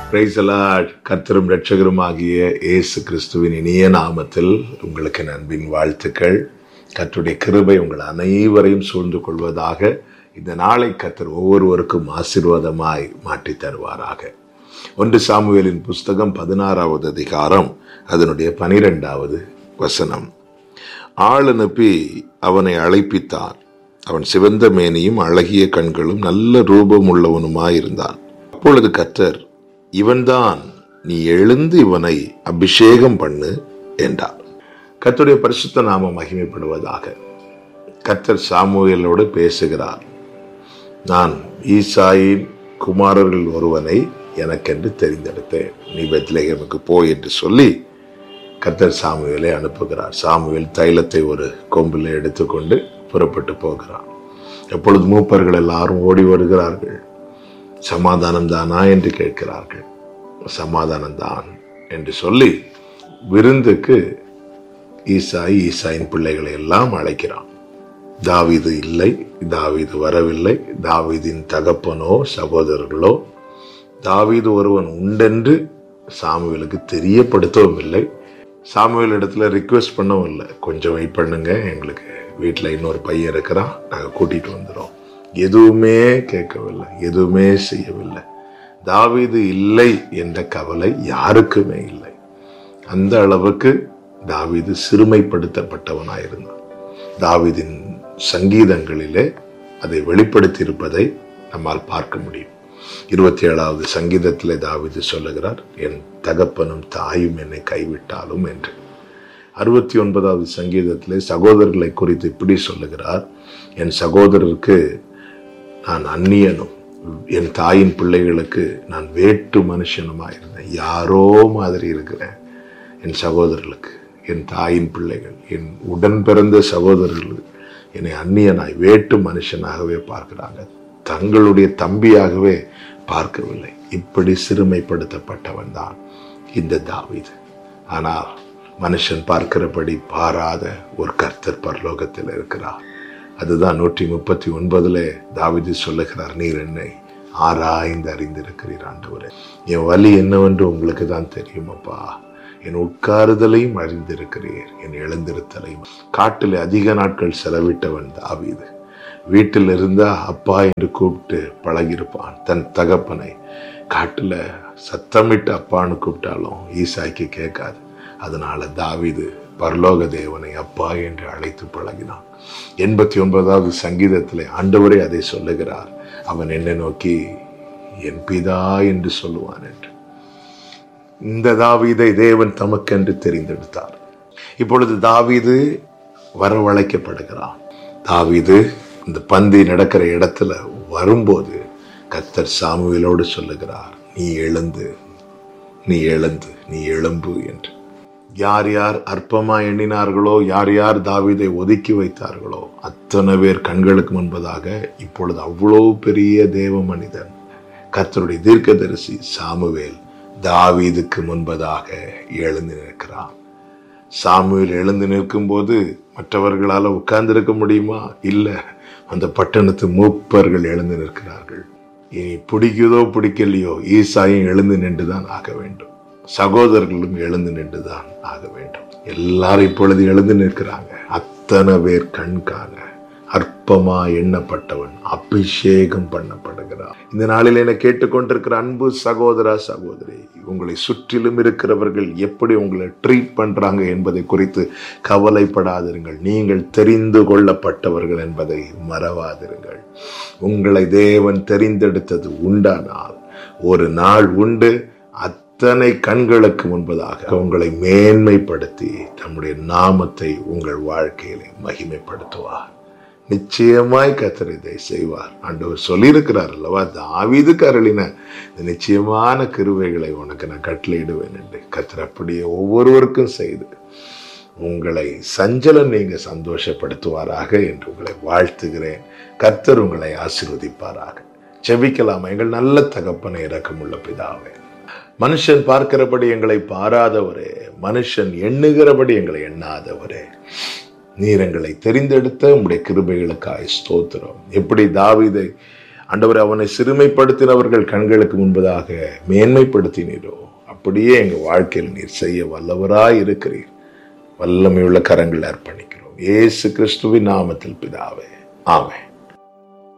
பிரைசலாட் கர்த்தரும் ரட்சகரும் ஆகிய இயேசு கிறிஸ்துவின் இனிய நாமத்தில் உங்களுக்கு என் அன்பின் வாழ்த்துக்கள் கர்த்தருடைய கிருபை உங்கள் அனைவரையும் சூழ்ந்து கொள்வதாக இந்த நாளை கர்த்தர் ஒவ்வொருவருக்கும் ஆசீர்வாதமாய் மாற்றி தருவாராக ஒன்று சாமுவேலின் புஸ்தகம் பதினாறாவது அதிகாரம் அதனுடைய பனிரெண்டாவது வசனம் ஆள் அனுப்பி அவனை அழைப்பித்தான் அவன் சிவந்த மேனியும் அழகிய கண்களும் நல்ல ரூபம் உள்ளவனுமாயிருந்தான் அப்பொழுது கர்த்தர் இவன்தான் நீ எழுந்து இவனை அபிஷேகம் பண்ணு என்றார் கர்த்தருடைய பரிசுத்த நாமம் மகிமைப்படுவதாக கர்த்தர் சாமுவேலோடு பேசுகிறார் நான் ஈசாயின் குமாரர்கள் ஒருவனை எனக்கென்று தெரிந்தெடுத்தேன் நீ பெத்லேகமுக்கு போ என்று சொல்லி கர்த்தர் சாமுவேலை அனுப்புகிறார் சாமுவேல் தைலத்தை ஒரு கொம்பில் எடுத்துக்கொண்டு புறப்பட்டு போகிறார் எப்பொழுது மூப்பர்கள் எல்லாரும் ஓடி வருகிறார்கள் சமாதானம் தானா என்று கேட்கிறார்கள் சமாதானம் தான் என்று சொல்லி விருந்துக்கு ஈசாய் ஈசாயின் பிள்ளைகளை எல்லாம் அழைக்கிறான் தாவீது இல்லை தாவீது வரவில்லை தாவீதின் தகப்பனோ சகோதரர்களோ தாவீது ஒருவன் உண்டென்று சாமுவேலுக்கு தெரியப்படுத்தவும் இல்லை சாமுவேல் இடத்துல ரிக்வெஸ்ட் பண்ணவும் இல்லை கொஞ்சம் வெயிட் பண்ணுங்க எங்களுக்கு வீட்டில் இன்னொரு பையன் இருக்கிறான் நாங்கள் கூட்டிகிட்டு வந்துடும் எதுவுமே கேட்கவில்லை எதுவுமே செய்யவில்லை தாவீது இல்லை என்ற கவலை யாருக்குமே இல்லை அந்த அளவுக்கு தாவீது சிறுமைப்படுத்தப்பட்டவனாயிருந்தான் தாவீதின் சங்கீதங்களிலே அதை வெளிப்படுத்தியிருப்பதை நம்மால் பார்க்க முடியும் இருபத்தி ஏழாவது சங்கீதத்திலே தாவீது சொல்லுகிறார் என் தகப்பனும் தாயும் என்னை கைவிட்டாலும் என்று அறுபத்தி ஒன்பதாவது சங்கீதத்திலே சகோதரர்களை குறித்து இப்படி சொல்லுகிறார் என் சகோதரருக்கு நான் அந்நியனும் என் தாயின் பிள்ளைகளுக்கு நான் வேட்டு மனுஷனுமா இருந்தேன் யாரோ மாதிரி இருக்கிறேன் என் சகோதரர்களுக்கு என் தாயின் பிள்ளைகள் என் உடன் பிறந்த சகோதரர்கள் என்னை அந்நியனாய் வேட்டு மனுஷனாகவே பார்க்கிறாங்க தங்களுடைய தம்பியாகவே பார்க்கவில்லை இப்படி சிறுமைப்படுத்தப்பட்டவன் தான் இந்த தாவீது ஆனால் மனுஷன் பார்க்கிறபடி பாராத ஒரு கர்த்தர் பரலோகத்தில் இருக்கிறார் அதுதான் நூற்றி முப்பத்தி ஒன்பதுல தாவிது சொல்லுகிறார் நீர் என்னை ஆராய்ந்து அறிந்திருக்கிறீர் ஆண்டவரே என் வலி என்னவென்று உங்களுக்கு தான் தெரியுமப்பா என் உட்காருதலையும் அறிந்திருக்கிறீர் என் எழுந்திருத்தலையும் காட்டில் அதிக நாட்கள் செலவிட்டவன் தாவீது வீட்டில் இருந்தா அப்பா என்று கூப்பிட்டு பழகியிருப்பான் தன் தகப்பனை காட்டுல சத்தமிட்டு அப்பான்னு கூப்பிட்டாலும் ஈசாய்க்கு கேட்காது அதனால தாவீது பரலோக தேவனை அப்பா என்று அழைத்து பழகினான் எண்பத்தி ஒன்பதாவது சங்கீதத்திலே ஆண்டவரே அதை சொல்லுகிறார் அவன் என்னை நோக்கி என் பிதா என்று சொல்லுவான் என்று இந்த தாவீதை தேவன் தமக்கென்று தெரிந்தெடுத்தார் இப்பொழுது தாவீது வரவழைக்கப்படுகிறான் தாவீது இந்த பந்தி நடக்கிற இடத்துல வரும்போது கத்தர் சாமுவேலோடு சொல்லுகிறார் நீ எழுந்து நீ எழுந்து நீ எழும்பு என்று யார் யார் அற்பமா எண்ணினார்களோ யார் யார் தாவீதை ஒதுக்கி வைத்தார்களோ அத்தனை பேர் கண்களுக்கு முன்பதாக இப்பொழுது அவ்வளோ பெரிய தேவ மனிதன் கர்த்தருடைய தீர்க்கதரிசி சாமுவேல் தாவீதுக்கு முன்பதாக எழுந்து நிற்கிறான் சாமுவேல் எழுந்து நிற்கும் போது மற்றவர்களால் உட்கார்ந்திருக்க முடியுமா இல்லை அந்த பட்டணத்து மூப்பர்கள் எழுந்து நிற்கிறார்கள் இனி பிடிக்குதோ பிடிக்கலையோ ஈசாயும் எழுந்து நின்றுதான் ஆக வேண்டும் சகோதரர்களும் எழுந்து நின்றுதான் ஆக வேண்டும் எல்லாரும் இப்பொழுது எழுந்து நிற்கிறாங்க அத்தனை பேர் கண் காண அற்பமா எண்ணப்பட்டவன் அபிஷேகம் பண்ணப்படுகிறான் இந்த நாளில் என கேட்டுக்கொண்டிருக்கிற அன்பு சகோதரா சகோதரி உங்களை சுற்றிலும் இருக்கிறவர்கள் எப்படி உங்களை ட்ரீட் பண்றாங்க என்பதை குறித்து கவலைப்படாதிருங்கள் நீங்கள் தெரிந்து கொள்ளப்பட்டவர்கள் என்பதை மறவாதிருங்கள் உங்களை தேவன் தெரிந்தெடுத்தது உண்டானால் ஒரு நாள் உண்டு அத்தனை கண்களுக்கு முன்பதாக உங்களை மேன்மைப்படுத்தி தம்முடைய நாமத்தை உங்கள் வாழ்க்கையிலே மகிமைப்படுத்துவார் நிச்சயமாய் கத்தர் இதை செய்வார் ஆண்டவர் சொல்லியிருக்கிறார் அல்லவா தாவீதுக்கு அருளின இந்த நிச்சயமான கிருவைகளை உனக்கு நான் கட்டளையிடுவேன் என்று கத்தர் அப்படியே ஒவ்வொருவருக்கும் செய்து உங்களை சஞ்சலம் நீங்க சந்தோஷப்படுத்துவாராக என்று உங்களை வாழ்த்துகிறேன் கர்த்தர் உங்களை ஆசீர்வதிப்பாராக செபிக்கலாம் எங்கள் நல்ல தகப்பனை இறக்கமுள்ள பிதாவே மனுஷன் பார்க்கிறபடி எங்களை பாராதவரே மனுஷன் எண்ணுகிறபடி எங்களை எண்ணாதவரே நீர் எங்களை தெரிந்தெடுத்த உம்முடைய கிருபைகளுக்காய் ஸ்தோத்திரம் எப்படி தாவீதை ஆண்டவர் அவனை சிறுமைப்படுத்தினவர்கள் கண்களுக்கு முன்பதாக மேன்மைப்படுத்தினீரோ அப்படியே எங்கள் வாழ்க்கையில் நீர் செய்ய வல்லவராய் இருக்கிறீர் வல்லமையுள்ள கரங்கள் அர்ப்பணிக்கிறோம் இயேசு கிறிஸ்துவின் நாமத்தில் பிதாவே ஆமென்